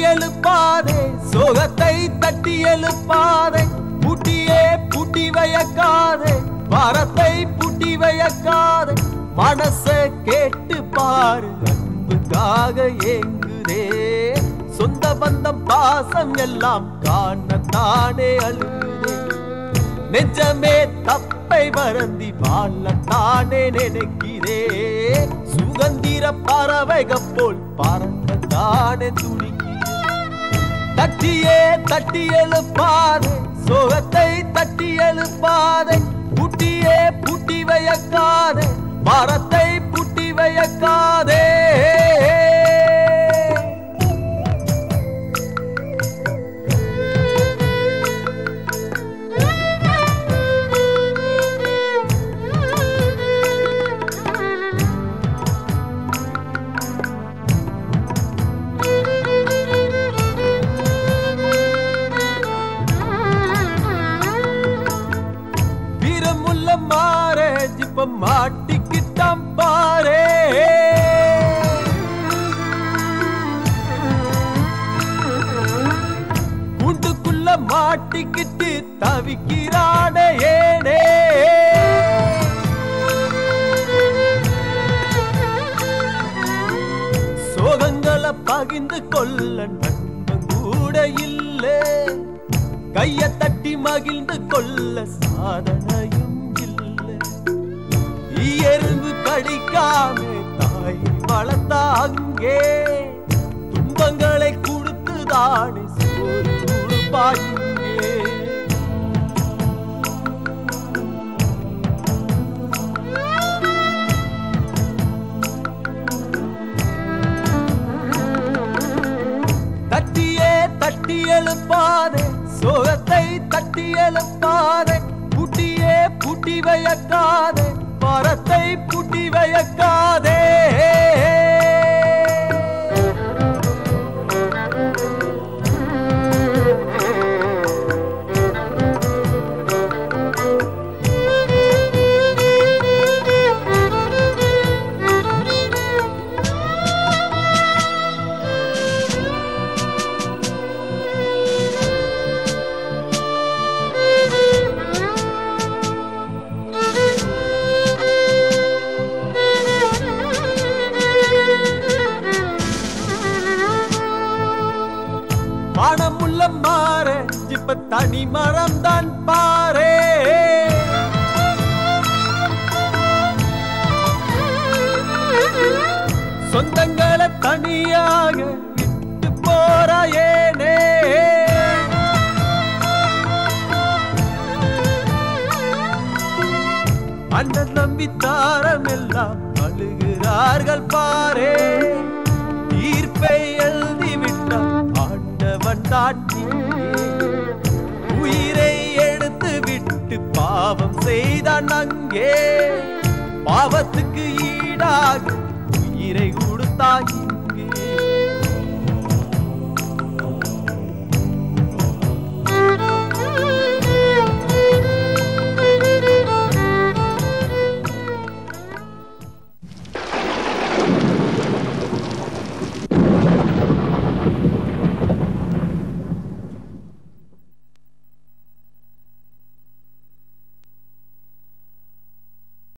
எழுப்பாதே சோகத்தை தட்டி எழுப்பாதே பூட்டியே பூட்டி வைக்காதே பாரத்தை பூட்டி வைக்காதே மனச கேட்டு பாரு அன்புக்காக ஏங்குதே சொந்த பந்தம் பாசம் எல்லாம் காணத்தானே அழுகுதே நெஞ்சமே தப்பை மறந்தி வாழத்தானே நினைக்கிறே சுகந்திர பறவைகள் போல் பறக்கத்தானே துடிக்கிறேன் தட்டியே தட்டி எழுப்பாதே சோகத்தை தட்டி எழுப்பாதே பூட்டியே பூட்டி வைக்காதே மரத்தை பூட்டி வைக்காதே வீரமுள்ள மாறே இப்ப மாட்டிக்கிட்டான் பாரே கூண்டுக்குள்ள மாட்டிக்கிட்டு தவிக்கிறானே ஏனே சோகங்களை பகிர்ந்து கொள்ள நண்பன் கூட இல்லை கைய தட்டி மகிழ்ந்து கொள்ள சாதனையும் இல்லை எறும்பு கடிக்காம தாய் வளர்த்தா அங்கே துன்பங்களை கொடுத்து தானே சோறு கொடுப்பாங்கே தட்டியே தட்டி எழுப்பாதே சோகத்தை தட்டி எழுப்பாதே பூட்டியே பூட்டி வைக்காதே மரத்தை பூட்டி வைக்காதே மனமுள்ள மாற இப்ப தனி மரம் தான் பாரே சொந்தங்களை தனியாக விட்டு போற ஏனே அண்ணன் நம்பி தாரம் எல்லாம் அழுகிறார்கள் பாரே தீர்ப்பை எழுதி விட்டான் ஆண்டவன் தாட்டி உயிரை எடுத்து விட்டு பாவம் செய்தான் அங்கே பாவத்துக்கு ஈடாக உயிரை கொடுத்தாய்